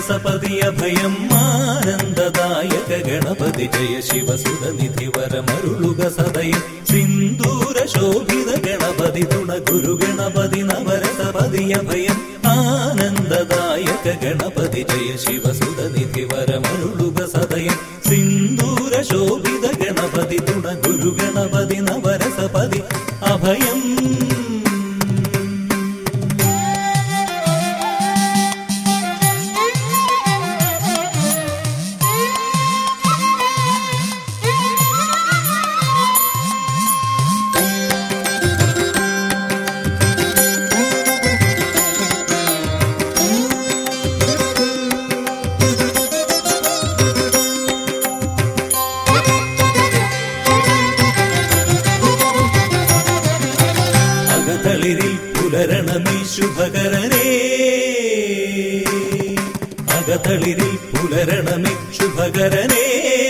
നവരസപതി അഭയം ആനന്ദദായക ഗണപതി ജയ ശിവസുതനിധി വരമരുളുക സദയം സിന്ദൂര ശോഭിത ഗണപതി തുണ ഗുരു ഗണപതി നവരസപതി അഭയം ആനന്ദദായക ഗണപതി ജയ ശിവസുതനിധി വരമരുളുക സദയം സിന്ദൂര ശോഭിത ഗണപതി തുണ ഗുരു ഗണപതി നവരസപതി അഭയം അകതളിരിൽ പുലരണമീ ശുഭകരനേ അകതളിരിൽ പുലരണമേ ശുഭകരനേ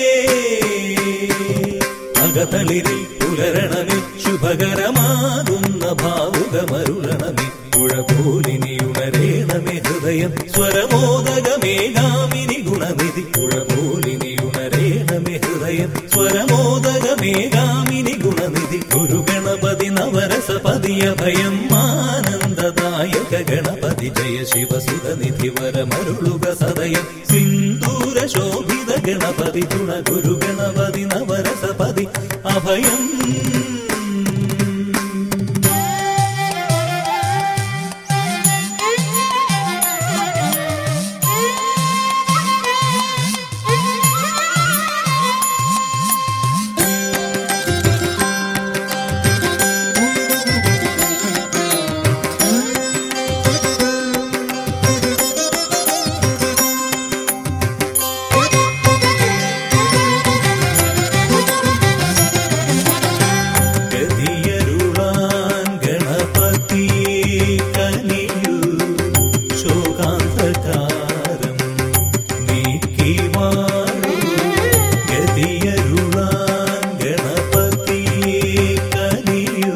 അകതളിരിൽ പുലരണമേ ശുഭകരമാകുന്ന ഭാവുകമരുളണമേ പുഴപോലിനി ഉണരേണമേ ഹൃദയം സ്വരമോദകമേകാമിനി ഗുണനിധി പുഴപോലിനി ഉണരേണമേ ഹൃദയം സ്വരമോദകമേകാമിനി ഗുണനിധി ഗുരുഗണപതി നവരസപതി അഭയം ആനന്ദദായക ഗണപതി ജയ ശിവസുതനിധി വരമരുളുക സദയം സിന്ദൂര ശോഭിത ഗണപതി ഗുണ ഗുരു ഗണപതി നവരസപതി അഭയം ഗതിയരുളാൻ ഗണപതി കനിയു ശോകാന്തകാരം നീക്കി മാറു ഗതിയരുളാൻ ഗണപതി കനിയു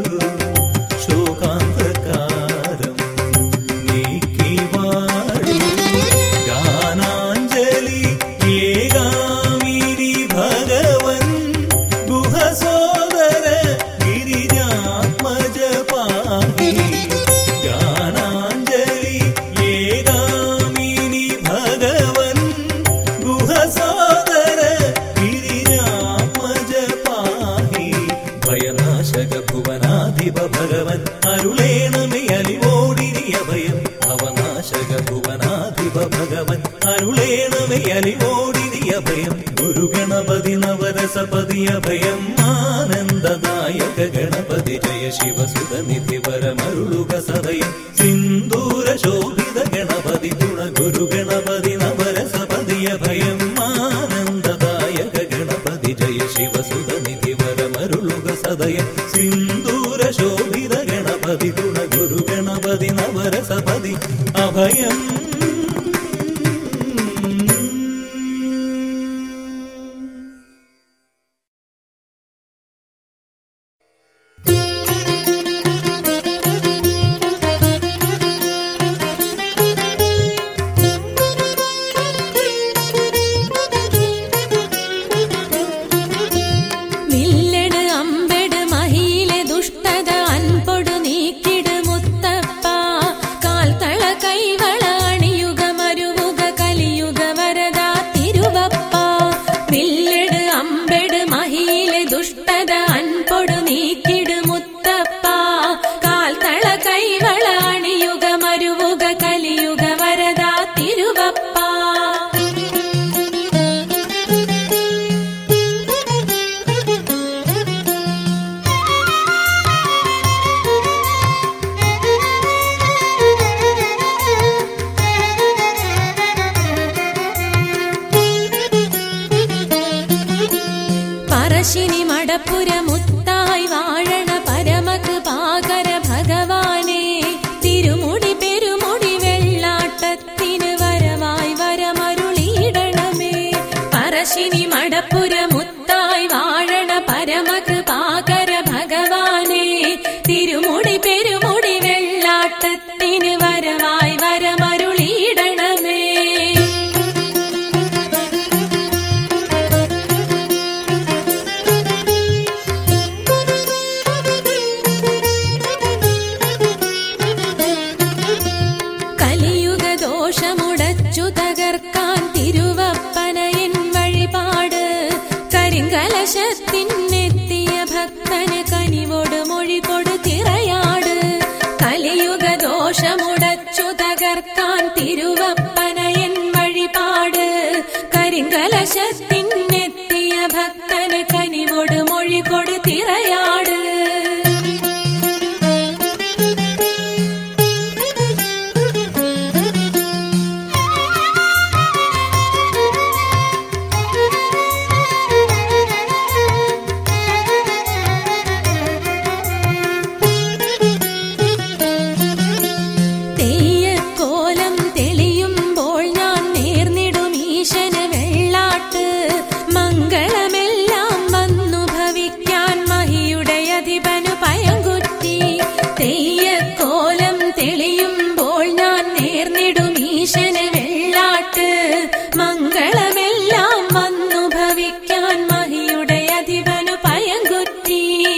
ശോകാന്തകാരം നീക്കി മാറു ഗാനാഞ്ജലി ഏകാമിനി ഭഗവൻ ഗുഹസോദര ഗിരിജാത്മജ പാഹി ഗാനാഞ്ജലി ഏകാമിനി ഭഗവൻ ഗുഹസോദര ഗിരിജാത്മജ പാഹി ഭയനാശക ഭുവനാധിപ ഭഗവൻ അരുളേണമേ അലിവോടിനി അഭയം ഭവനാശക ഭുവനാധിപ ഭഗവൻ അരുളേണമേ അലിവോടിനി അഭയം ഗുരുഗണപതി നവരസപതി അഭയം ആനന്ദദായക ഗണപതി ജയ ശിവസുതനിധി വരമരുളുക സദയം സിന്ദൂര ശോഭിത ഗണപതി തുണ ഗുരു ഗണപതി നവരസപതി അഭയം ആനന്ദദായക ഗണപതി ജയ ശിവസുതനിധി വരമരുളുക സദയം സിന്ദൂര ശോഭിത ഗണപതി തുണ ഗുരു ഗണപതി നവരസപതി അഭയം നില്ലട് അമ്പെട് മഹിയിലെ ദുഷ്ടത അൻപൊടു നീക്കിട് മുത്തപ്പ കാൽത്തള കൈവള അണിയുക മരുവുക കലിയുക വരദാ തിരുവപ്പ നില്ലട് അമ്പെട് മഹിയിലെ ദുഷ്ടത അൻപൊടു നീക്കിട് മുത്തപ്പ കാൽത്തള കൈവള അണിയുക മരുവുക കലിയുക വരദാ തിരുവപ്പ പറശ്ശിനി മടപ്പുര മുത്തായി വാഴണ പരമക്ക് പാകര ഭഗവാനെ തിരുമുടി പെരുമുടി വെള്ളാട്ടത്തിന് വരവായി വരമരുളിയിടണമേ പറശ്ശിനി മടപ്പുര മുത്തായി വാഴണ പരമക്ക് പാകര ഭഗവാനെ തിരുമുടി പെരുമുടി വെള്ളാട്ടത്തിന് വരവായി വരമരുളിയിടണമേ തകർക്കാൻ തിരുവപ്പനയൻ വഴിപാട് കരിങ്കലശത്തിനെത്തിയ ഭക്തന് കനിവോട് മൊഴി കൊടുത്തിറയാട് കലിയുഗ ദോഷമുടച്ചു തകർക്കാൻ തിരുവപ്പനയൻ വഴിപാട് കരിങ്കലശത്തിനെത്തിയ ഭക്തന് കനിവോട് മൊഴി കൊടുത്തിറയാട് തെയ്യക്കോലം തെളിയുമ്പോൾ ഞാൻ നേർന്നിടും ഈശന് വെള്ളാട്ട് മംഗളമെല്ലാം വന്നു ഭവിക്കാൻ മഹിയുടെ അധിപനു പയങ്കുറ്റി തെയ്യക്കോലം തെളിയുമ്പോൾ ഞാൻ നേർന്നിടും ഈശന് വെള്ളാട്ട് മംഗളമെല്ലാം വന്നു ഭവിക്കാൻ മഹിയുടെ അധിപനു പയങ്കുറ്റി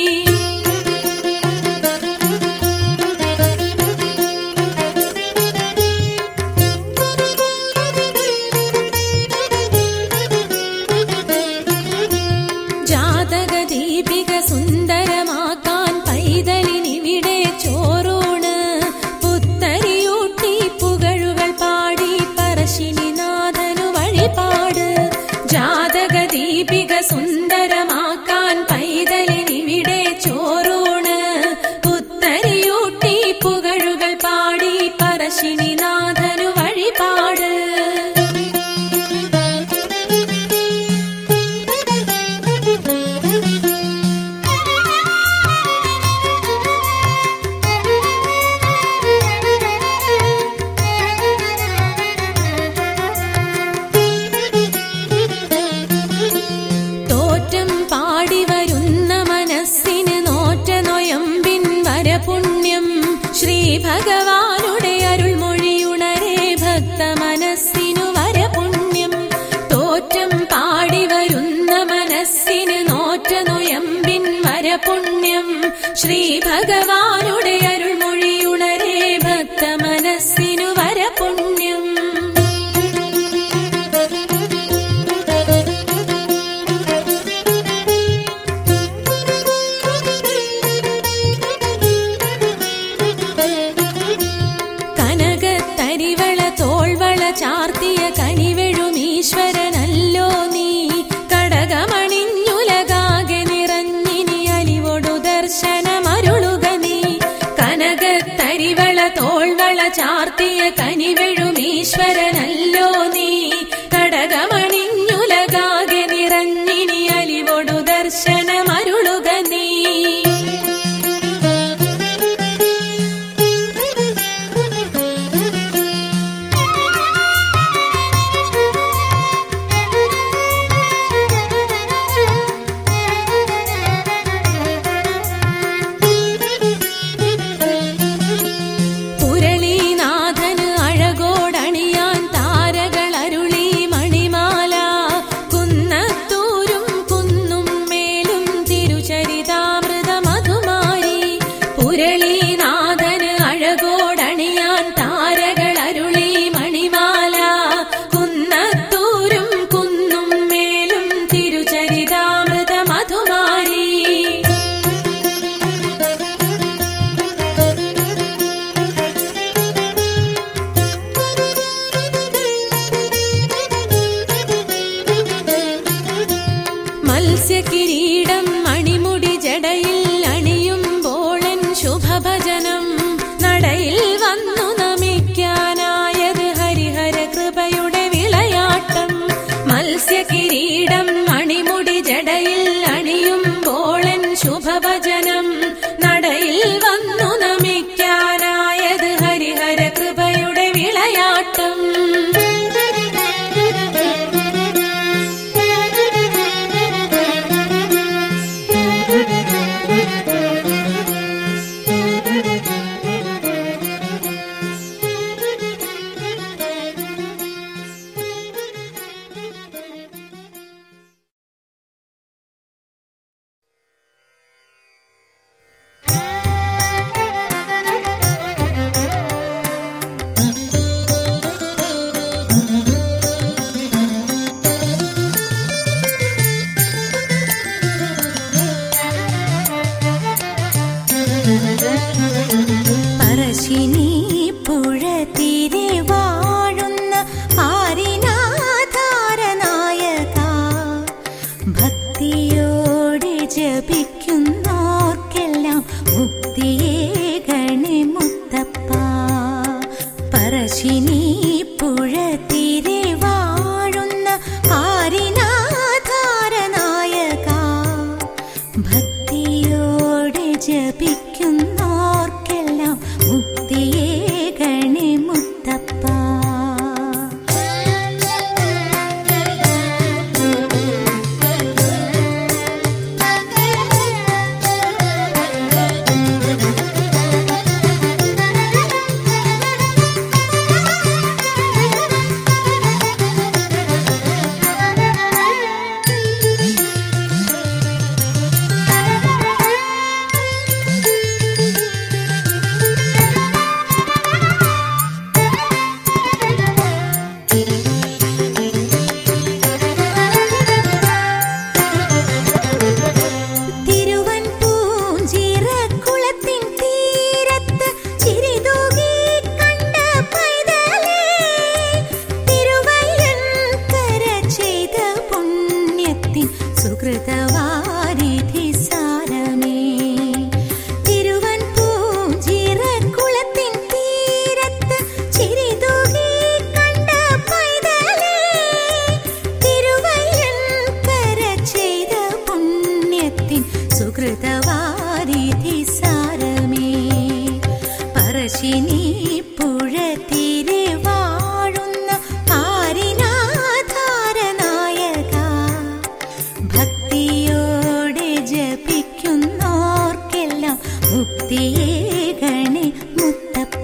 ജാതക ദീപിക സുന്ദരമാക്കാൻ പൈതലിനിവിടെ ചോറൂണ് പുത്തരിയൂട്ടി പുകഴുകൾ പാടി പറശ്ശിനിനാഥനു വഴിപാട് ജാതക ദീപിക സുന്ദരമാക്കാൻ പൈതലിനിവിടെ ചോറൂണ് പുത്തരിയൂട്ടി പുകഴുകൾ പാടി പറശ്ശിനിനാഥനു വഴിപാട് തോറ്റം പാടി വരുന്ന മനസ്സിന് നോറ്റ നൊയമ്പിൻ വരപുണ്യം ശ്രീ ഭഗവാനുടെ അരുൾമൊഴിയുണരേ ഭക്ത മനസ്സിനു വരപുണ്യം തോറ്റം പാടി വരുന്ന മനസ്സിന് നോറ്റ നൊയമ്പിൻ വരപുണ്യം ശ്രീ ഭഗവാനുടെ അരുൾമൊഴിയുണരേ ഭക്ത മനസ്സിനു വരപുണ്യം കനകത്തരിവള തോൾവള ചാർത്തിയ കനിവെഴും ഈശ്വരനല്ലോ നീ കടകമണിഞ്ഞുലകാകെ നിറഞ്ഞിനി അലിവൊടു ദർശനമരുളുക നീ കനകത്തരിവള തോൾവള ചാർത്തിയ കനിവെഴും ഈശ്വരനല്ലോ നീ കടകമണിഞ്ഞുലകാകെ നിറഞ്ഞിനി അലിവൊടു ദർശനമരുളുക നീ പുരളീനാഥന് അഴകോടണിയാൻ താരകൾ അരുളി മണിമാല കുന്നത്തൂരും കുന്നും മേലും തിരുചരിതാമൃത മധുമാരി പുരളീനാഥന് അഴകോടണിയാൻ താരകൾ അരുളി മണിമാല കുന്നത്തൂരും കുന്നും മേലും തിരുചരിതാമൃത മധുമാരി മത്സ്യകിരീടം മണിമുടി ജടയിൽ അണിയുമ്പോളൻ ശുഭഭജനം നടയിൽ വന്നു നമിക്കാനായത് ഹരിഹര കൃപയുടെ വിളയാട്ടം മത്സ്യകിരീടം മണിമുടി ജടയിൽ അണിയുമ്പോളൻ ശുഭഭജനം നടയിൽ വന്നു നമിക്കാനായത് ഹരിഹര കൃപയുടെ വിളയാട്ടം സുഹൃതവാരിധി സാരമേ തിരുവൻ പൂഞ്ചിറക്കുളത്തിൻ തീരത്ത് ചിരിതൂകി കണ്ട പൈതലേ തിരുവയ്യൻ കര ചെയ്ത പുണ്യത്തിൻ സുഹൃതവാരിധി സാരമേ പറശ്ശിനി പുഴ തീരെ വാഴുന്ന ആരിനാധാരനായക ഭക്തിയോടെ ജപിക്കുന്നോർക്കെല്ലാം മുക്തിയേ ഗണി മുത്തപ്പ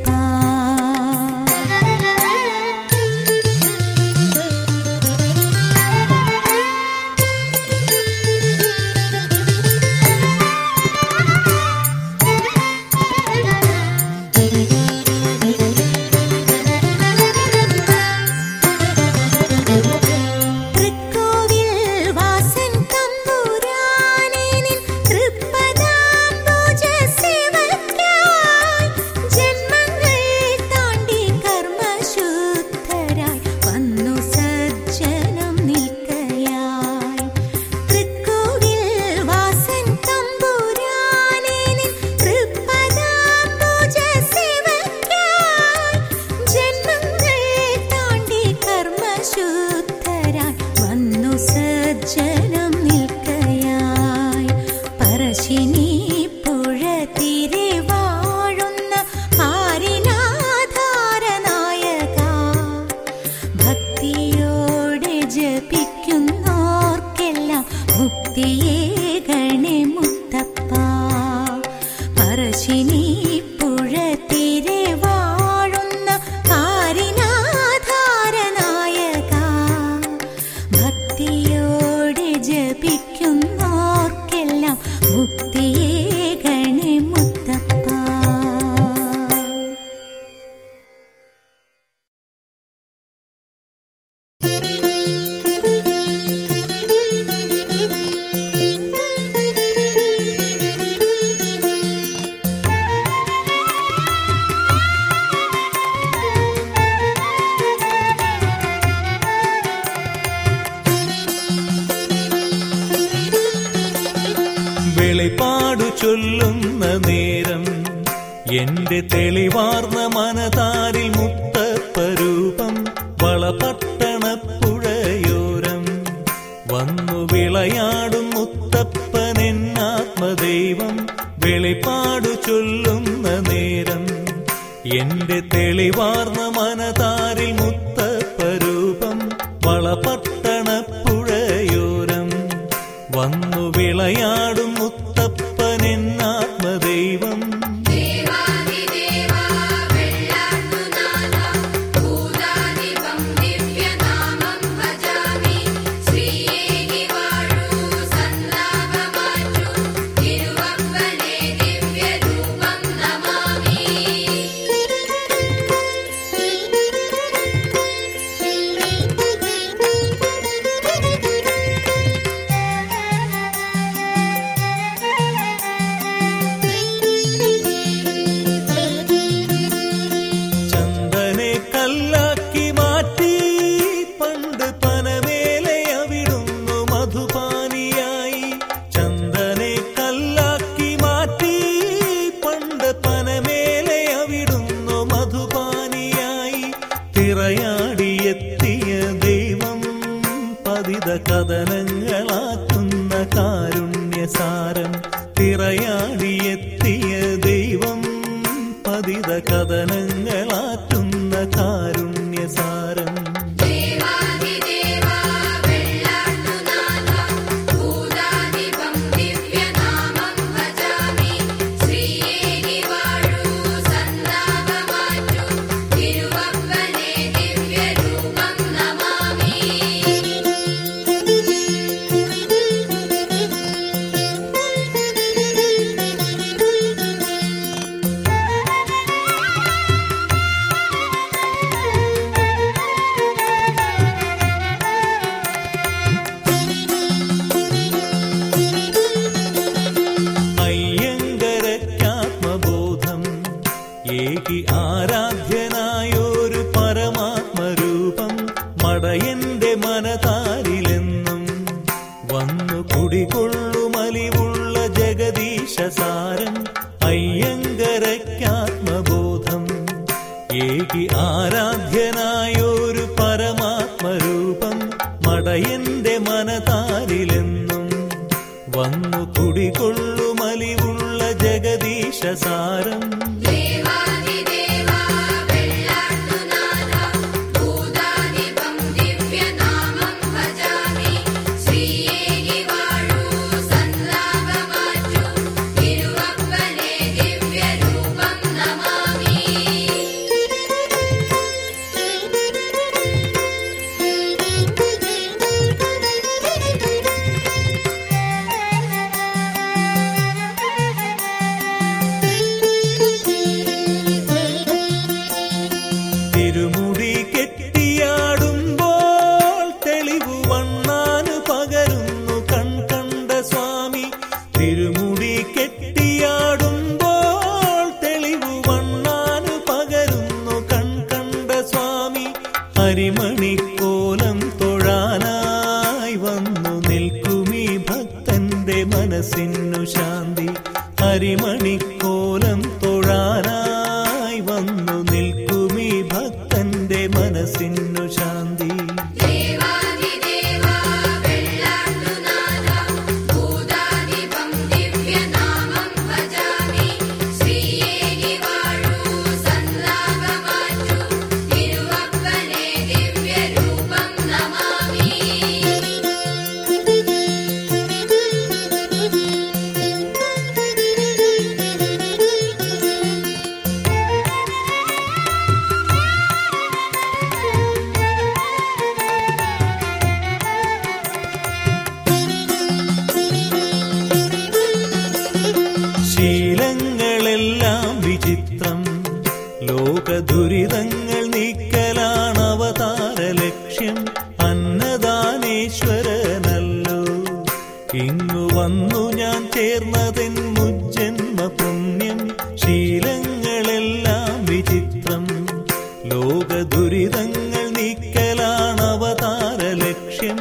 തൃക്കോവിൽ വാസൻ തമ്പുരാനെ നിൻ തൃപ്പദാംബുജ സേവയ്ക്കായി ജന്മങ്ങൾ താണ്ടി കർമ്മശുദ്ധരായി വന്നു സജ്ജനം നിൽക്കയായി തൃക്കോവിൽ വാസൻ തമ്പുരാനെ നിൻ തൃപ്പദാംബുജ സേവയ്ക്കായി ജന്മങ്ങൾ താണ്ടി കർമ്മശുദ്ധരായി വന്നു സജ്ജനം നിൽക്കയായി പറശ്ശിനി പുഴ തീരെ വാഴുന്ന ആരിനാധാരനായക ഭക്തിയോടെ ജപിക്കുന്നോർക്കെല്ലാം മുക്തിയേ ഗണേ മുത്തപ്പ പറശ്ശിനി പുഴ തീരെ വാഴുന്ന ആരിനാധാരനായക ഭക്തിയോടെ ജപിക്കുന്നോർക്കെല്ലാം മുക്തിയേ ഗണേ മുത്തപ്പ വെളിപാടു ചൊല്ലുന്ന നേരം എന്റെ തെളിവാർന്ന മനതാരിൽ മുത്തപ്പരൂപം വളപട്ടണപ്പുഴയോരം വന്നു വിളയാടും മുത്തപ്പനെന്നാത്മദൈവം വെളിപാടു ചൊല്ലുന്ന നേരം എന്റെ തെളിവാർന്ന മനതാരിൽ മുത്തപ്പരൂപം വളപട്ടണപ്പുഴയോരം വന്നു വിളയാടും മുത്തപ്പനെന്നാത്മദൈവം ചന്ദനെ കല്ലാക്കി മാറ്റി പണ്ട് പനമേലെ അവിടുന്നു മധുപാനിയായി ചന്ദനെ കല്ലാക്കി മാറ്റി പണ്ട് പനമേലെ അവിടുന്നു മധുപാനിയായി തിറയാടിയെത്തിയ ദൈവം പതിത കഥനങ്ങളാക്കുന്ന കാരുണ്യസാരം തിറയാടിയെത്തിയ ദൈവം പതിത കഥനങ്ങളാറ്റുന്ന കാരുണ്യസാരം അയ്യങ്കരയ്ക്കാത്മബോധം ഏകി ആരാധ്യനായൊരു പരമാത്മരൂപം മടയന്റെ മനതാരിലെന്നും വന്നു കുടികൊള്ളുന്ന മടയന്റെ മനതാരിലെന്നും വന്നു കുടികൊള്ളുമലിവുള്ള ജഗദീശ സാരം ദേവാദിദേവാ വെള്ളാട്ടുനാഥ ഭൂതാധിപം ദിവ്യനാമം ഭജാമി ശ്രീയേകി വാഴൂ സല്ലാപമാറ്റു തിരുവപ്പനെ ദിവ്യരൂപം നമാമി തിരുമുടി കെട്ടിയാടുമ്പോൾ തെളിവു വണ്ണാന് പകരുന്നു കൺകണ്ട സ്വാമി തിരുമുടി കെട്ടിയാടുമ്പോൾ തെളിവു വണ്ണാന് പകരുന്നു കൺകണ്ട സ്വാമി അരിമണിക്കോലം തൊഴാനായി വന്നു നിൽക്കുമീ ഭക്തന്റെ മനസ്സിനു ശാന്തി അരിമണിക്കോലം തൊഴാനായി വന്നു നിൽക്കുമീ ഭക്തന്റെ മനസ്സിനു ശാന്തി ദേവാദിദേവാ വെള്ളാട്ടുനാഥ ഭൂതാധിപം ദിവ്യനാമം ഭജാമി ശ്രീയേകി വാഴൂ സല്ലാപമാറ്റു തിരുവപ്പനെ ദിവ്യരൂപം നമാമി ശീലങ്ങളെല്ലാം വിചിത്രം ലോകദുരിതങ്ങൾ നീക്കലാണ് അവതാര ലക്ഷ്യം അന്നദാനേശ്വരനല്ലോ ഇങ്ങു വന്നു ഞാൻ ചേർന്നതെൻ മുജ്ജന്മ പുണ്യം ശീലങ്ങളെല്ലാം വിചിത്രം ലോകദുരിതങ്ങൾ നീക്കലാണ് അവതാര ലക്ഷ്യം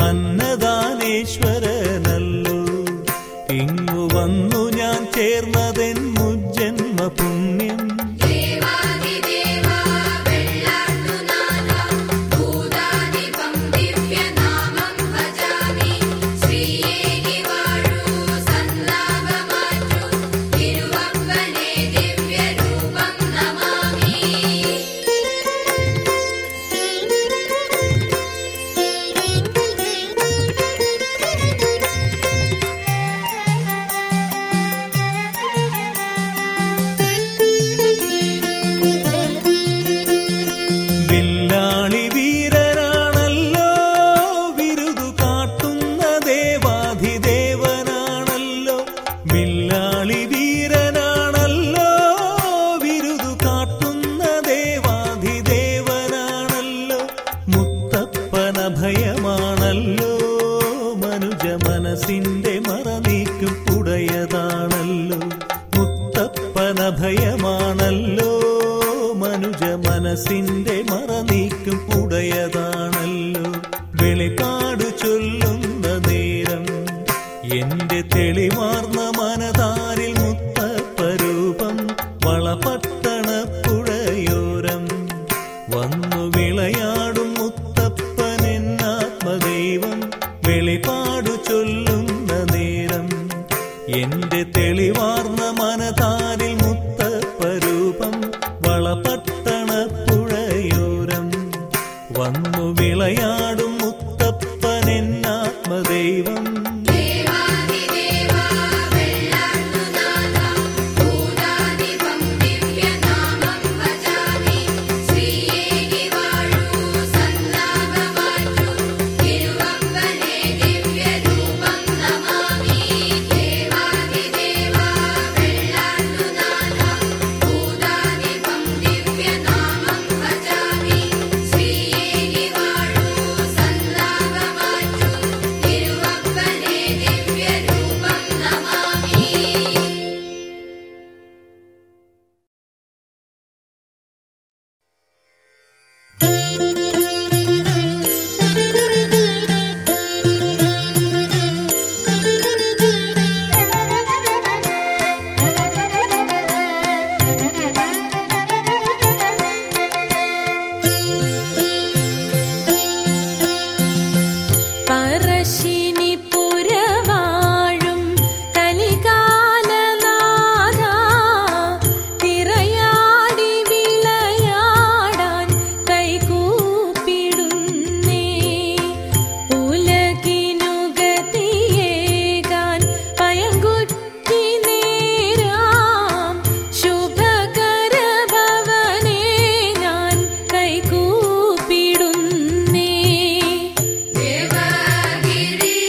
അന്നദാനേശ്വരനല്ലോ ഇങ്ങു വന്നു ഞാൻ ചേർന്നതെൻ മുജ്ജന്മ പുണ്യം ദേവാദിദേവാ വെള്ളാട്ടുനാഥ ഭൂതാധിപം ദിവ്യനാമം ഭജാമി ശ്രീയേകി വാഴൂ സല്ലാപമാറ്റു തിരുവപ്പനെ ദിവ്യരൂപം നമാമി വില്ലാളി വീരനാണല്ലോ വിരുതു കാട്ടുന്ന ദേവാധിദേവനാണല്ലോ വില്ലാളി വീരനാണല്ലോ വിരുതു കാട്ടുന്ന ദേവാധിദേവനാണല്ലോ മുത്തപ്പന ഭയമാണല്ലോ മനുജ മനസ്സിന്റെ മറനീക്കും ഉടയതാണല്ലോ മുത്തപ്പന ഭയമാണല്ലോ മനുജ മനസ്സിന്റെ മറനീക്കും ഉടയതാണല്ലോ വെളിപാടു ചൊല്ലുന്ന നേരം എന്റെ തെളിവാർന്ന മനതാരിൽ മുത്തപ്പരൂപം വളപട്ടണ പുഴയോരം വന്നു വിളയാടും മുത്തപ്പൻ എന്നാത്മദൈവം വെളിപാടു ചൊല്ലുന്ന നേരം എന്റെ തെളിവാർന്ന മനതാരിൽ മുത്തപ്പരൂപം വളപട്ടണ പുഴയോരം വന്നു വിളയാടും മുത്തപ്പൻ എന്നാത്മദൈവം ദേവാദിദേവാ വെള്ളാട്ടുനാഥ ഭൂതാധിപം ദിവ്യനാമം ഭജാമി ശ്രീയേകി വാഴൂ സല്ലാപമാറ്റു തിരുവപ്പനെ ദിവ്യരൂപം നമാമി ദേവാദിദേവാ അശ്വിനിപുരവാഴും കലികാലനാഥ തിറയാടി വിളയാടാൻ കൈകൂപ്പിടുന്നേ ഉലകിനു ഗതിയേകാൻ പയങ്കുറ്റി നേരാം ശുഭകരഭവനേ ഞാൻ കൈകൂപ്പിടുന്നേ ദേവഗിരി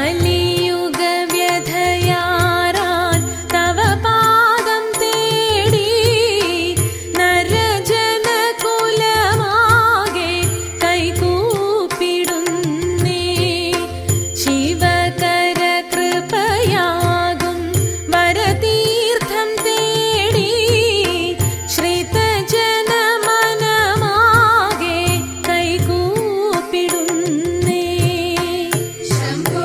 കലിയുഗവ്യഥയാറാൻ തവ പാദം തേടി നരജനകുലമാകെ കൈകൂപ്പിടുന്നേ ശിവകര കൃപയാകും വരതീർത്ഥം തേടി ശ്രിതജനമനമാകെ കൈകൂപ്പിടുന്നേ ശംഭോ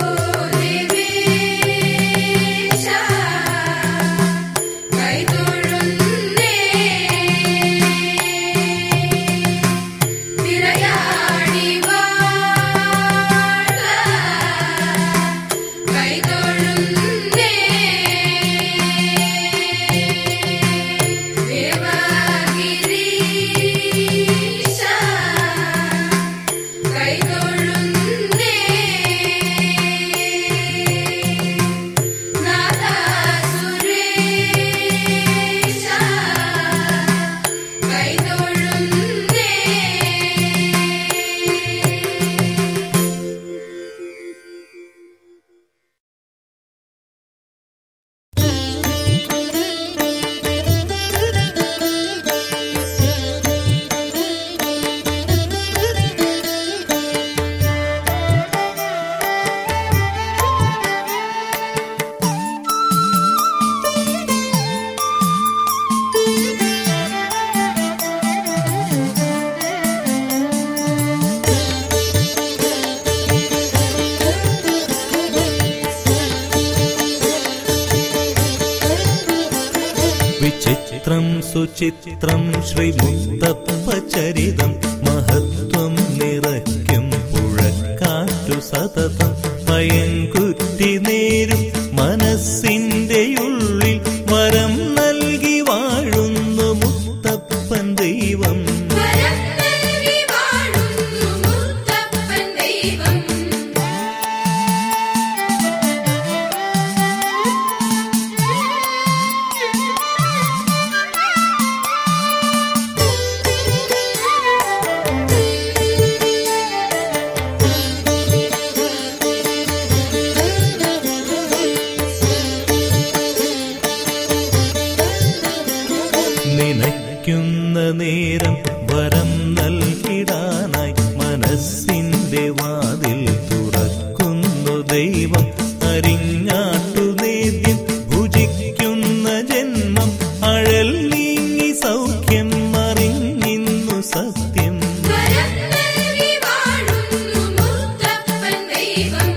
ദേവേശ കൈതൊഴുന്നേ തിരയാടി വാഴ കൈതൊഴുന്നേ ദേവഗിരീശ കൈതൊഴുന്നേ നാദ സുരേശ കൈതൊഴുന്നേ വിചിത്രം സുചിത്രം ശ്രീമുത്തപ്പചരിതം മഹത്വം നിറയ്ക്കും പുഴക്കാറ്റു സതതം പയൻകുറ്റി നേരും മനസ്സിന്റെ ഉള്ളിൽ വരം നൽകി വാഴുന്നു മുത്തപ്പൻ ദൈവം വരം നൽകി വാഴുന്നു മുത്തപ്പൻ ദൈവം നിനയ്ക്കുന്ന നേരം വരം നൽകിടാനായി മനസ്സിന്റെ വാതിൽ തുറക്കുന്നു ദൈവം അരിങ്ങാട്ടു നേദ്യം ഭുജിക്കുന്ന ജന്മം അഴൽ നീങ്ങി സൗഖ്യം അറിഞ്ഞിന്നു സത്യം വരം നൽകി വാഴുന്നു മുത്തപ്പൻ ദൈവം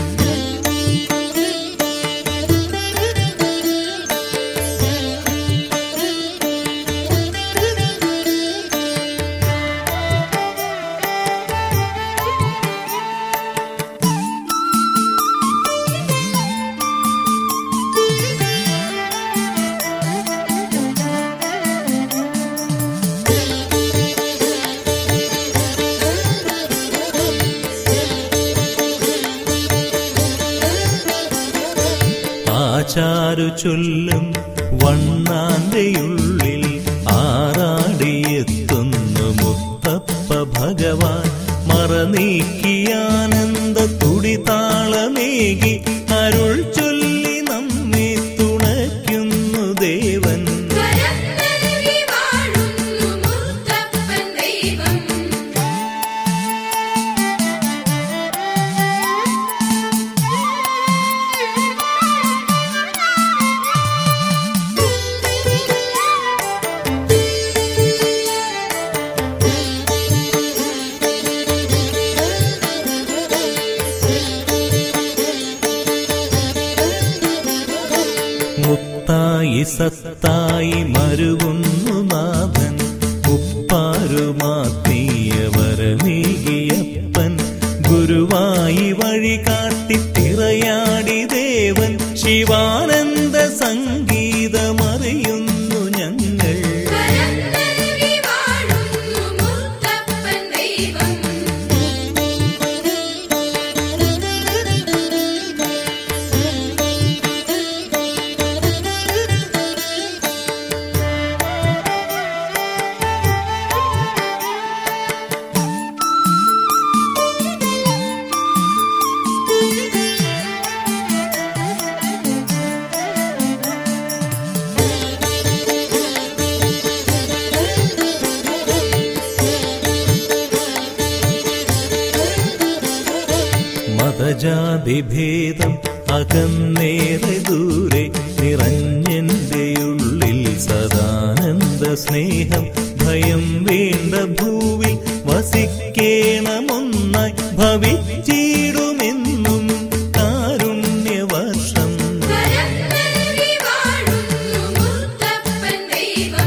ആചാരു ചൊല്ലും വണ്ണാന്റെയുള്ളിൽ ആറാടിയെത്തുന്നു മുത്തപ്പ ഭഗവാൻ മറനീക്കിയാനന്ദ തുടിതാളമേകി അരുൾ ചൊല്ലി നമ്മെ തുണയ്ക്കുന്നു ദേവൻ വരം നൽകി വാഴുന്നു മുത്തപ്പൻ ദൈവം മുത്തായി സത്തായി മരുകുന്നു നാഥൻ ഉപ്പാരുമാത്തീയവരമേകിയപ്പൻ ഗുരുവായി വഴി കാട്ടി തിറയാടി ദേവൻ ശിവാനന്ദ സംഗീതമറിയുന്നു ഞങ്ങൾ വരം നൽകി വാഴുന്നു മുത്തപ്പൻ ദൈവം ും വിഭേദം അകന്നേറെ ദൂരെ നിറഞ്ഞെന്റെ ഉള്ളിൽ സദാനന്ദ സ്നേഹം ഭയം വേണ്ട ഭൂവിൽ വസിക്കേണമൊന്നായി ഭവിച്ചിടുമെന്നും കാരുണ്യവർഷം വരം നൽകി വാഴുന്നു മുത്തപ്പൻ ദൈവം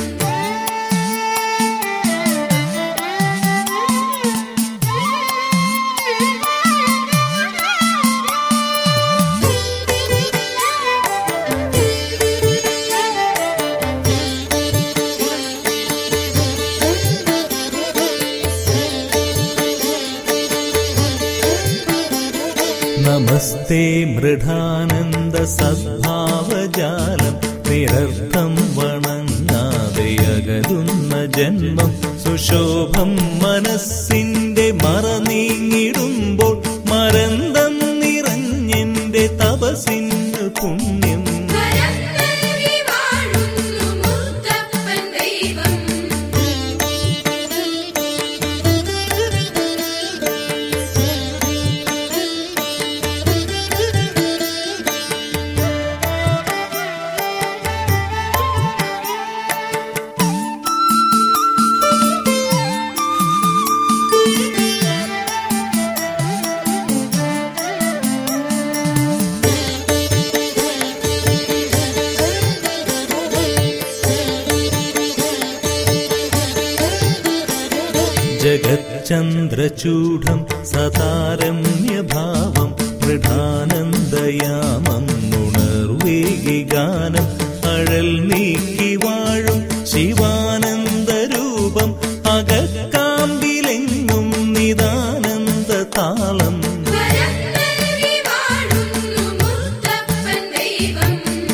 നമസ്തേ മൃഢാനന്ദ സദ്ഭാവജാലം നിരർത്ഥം വണങ്ങാതെ അകലുന്ന ജന്മം സുശോഭം മനസ്സിന്റെ മറ നീങ്ങിടുമ്പോൾ മരന്തം നിറഞ്ഞെന്റെ തപസിന് പുണ്യം വരം നൽകി വാഴുന്നു മുത്തപ്പൻ ദൈവം ജഗച്ചന്ദ്രചൂഢം സതാരമ്യഭാവം മൃഢാനന്ദയാമം ഉണർവേഗി ഗാനം അഴൽ നീക്കി വാഴും ശിവാനന്ദരൂപം അകക്കാമ്പിലെങ്ങും നിദാനന്ദ താളം വരം നൽകി വാഴുന്നു മുത്തപ്പൻ ദൈവം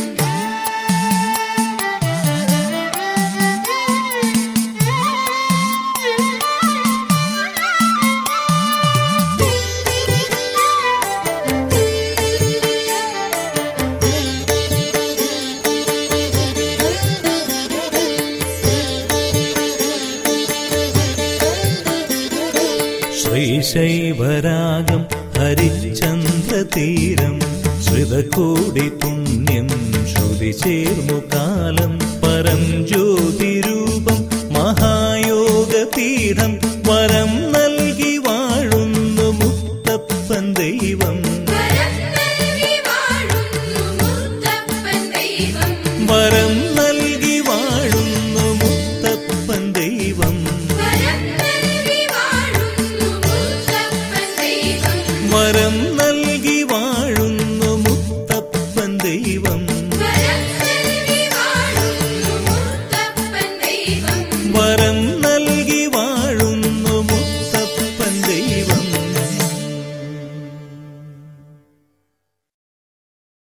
ശ്രീശൈവരാഗം ഹരിചന്ദ്രതീരം ശ്രിതകോടി പുണ്യം ശ്രുതി ചേർന്നു കാലം പരം ജ്യോതിരൂപം മഹായോഗപീഠം വരം നൽകി വാഴുന്നു മുത്തപ്പൻ ദൈവം വരം നൽകി വാഴുന്നു മുത്തപ്പൻ ദൈവം വരം